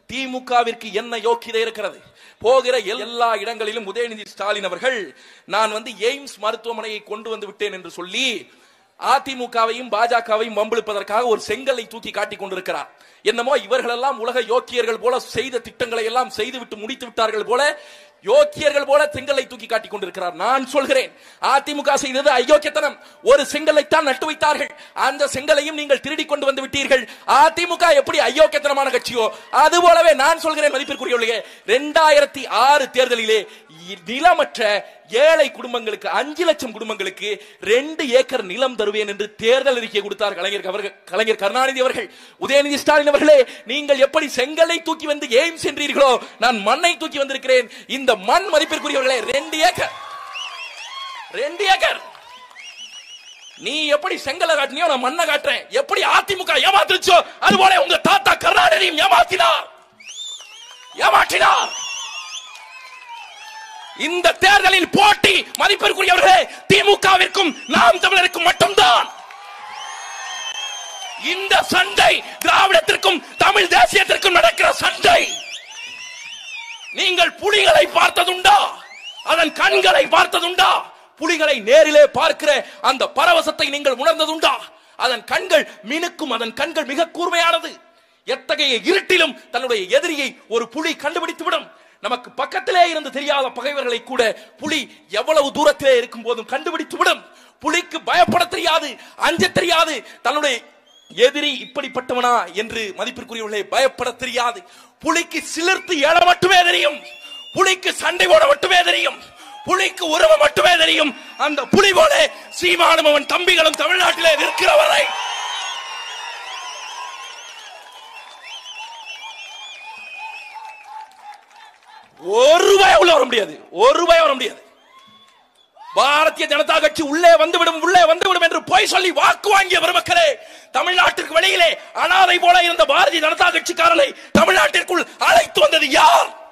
திமுகவிற்கு என்ன யோக்கியதை இருக்கிறது போகிற எல்லா இடங்களிலும் உதயநிதி ஸ்டாலின் அவர்கள் நான் வந்து எய்ம்ஸ் மருத்துவமனையை கொண்டு வந்து விட்டேன் என்று சொல்லி அதிமுகவையும் பாஜகவையும் வம்பிழுப்பதற்காக ஒரு செங்கலை தூக்கி காட்டிக் கொண்டிருக்கிறார் என்னமோ இவர்களெல்லாம் உலக யோக்கியர்கள் போல செய்த திட்டங்களை எல்லாம் செய்துவிட்டு முடித்து விட்டார்கள் போல யோக்கியர்கள் போல செங்கலை தூக்கி காட்டிக் கொண்டிருக்கிறார் நான் சொல்கிறேன் அதிமுக செய்தது அயோக்கியத்தனம் ஒரு செங்கலைத்தான் நட்டு வைத்தார்கள் அந்த செங்கலையும் நீங்கள் திருடி கொண்டு வந்து விட்டீர்கள் அதிமுக எப்படி அயோக்கியத்தனமான கட்சியோ அது போலவே நான் சொல்கிறேன் மதிப்பிற்குரியவர்களே ரெண்டாயிரத்தி ஆறு தேர்தலிலே இ- நிலமற்ற ஏழை குடும்பங்களுக்கு அஞ்சு லட்சம் குடும்பங்களுக்கு ரெண்டு ஏக்கர் நிலம் தருவேன் என்று தேர்தல் அறிக்கை கொடுத்தார் கலைஞர் அவர்கள் கலைஞர் கருணாநிதி அவர்கள் உதயநிதி ஸ்டாலின் அவர்களே நீங்கள் எப்படி செங்கலை தூக்கி வந்து எய்ம்ஸ் சென்றீர்களோ நான் மண்ணை தூக்கி வந்திருக்கிறேன் இந்த மண் மதிப்பிற்குரியவர்களே ரெண்டு ஏக்கர் ரெண்டு ஏக்கர் நீ எப்படி செங்கலை காட்டினியோ நான் மண்ணை காட்டுறேன் எப்படி அதிமுக ஏமாத்துச்சோ அது போல உங்க தாத்தா கருணாநிதியும் ஏமாத்தினார் ஏமாற்றினார் இந்த தேர்தலில் போட்டி மதிப்பிற்குரியவர்களே திமுகவிற்கும் நாம் தமிழருக்கும் மட்டும்தான் இந்த சண்டை திராவிடத்திற்கும் தமிழ் தேசியத்திற்கும் நடக்கிற சண்டை நீங்கள் புலிகளை பார்த்ததுண்டா அதன் கண்களை பார்த்ததுண்டா புலிகளை நேரிலே பார்க்கிற அந்த பரவசத்தை நீங்கள் உணர்ந்ததுண்டா அதன் கண்கள் மினுக்கும் அதன் கண்கள் மிக கூர்மையானது எத்தகைய இருட்டிலும் தன்னுடைய எதிரியை ஒரு புலி கண்டுபிடித்துவிடும் நமக்கு பக்கத்திலே இருந்து தெரியாத பகைவர்களை கூட புலி எவ்வளவு தூரத்திலே இருக்கும் போதும் கண்டுபிடித்து விடும் புலிக்கு பயப்பட தெரியாது அஞ்ச தெரியாது தன்னுடைய எதிரி இப்படிப்பட்டவனா என்று மதிப்பிற்குரியவர்களே பயப்பட தெரியாது புலிக்கு சிலிர்த்து எழ மட்டுமே தெரியும் புலிக்கு சண்டை போட மட்டுமே தெரியும் புலிக்கு உருவம் மட்டுமே தெரியும் அந்த புலி போல சீமானும் அவன் தம்பிகளும் தமிழ்நாட்டிலே நிற்கிற வரை ஒரு ரூபாய் உள்ள வர முடியாது ஒரு ரூபாய் வர முடியாது பாரதிய ஜனதா கட்சி உள்ளே வந்துவிடும் உள்ளே வந்துவிடும் என்று பொய் சொல்லி வாக்கு வாங்கிய பெருமக்களே தமிழ்நாட்டிற்கு வெளியிலே அனாதை போல இருந்த பாரதிய ஜனதா கட்சிக்காரனை தமிழ்நாட்டிற்குள் அழைத்து வந்தது யார்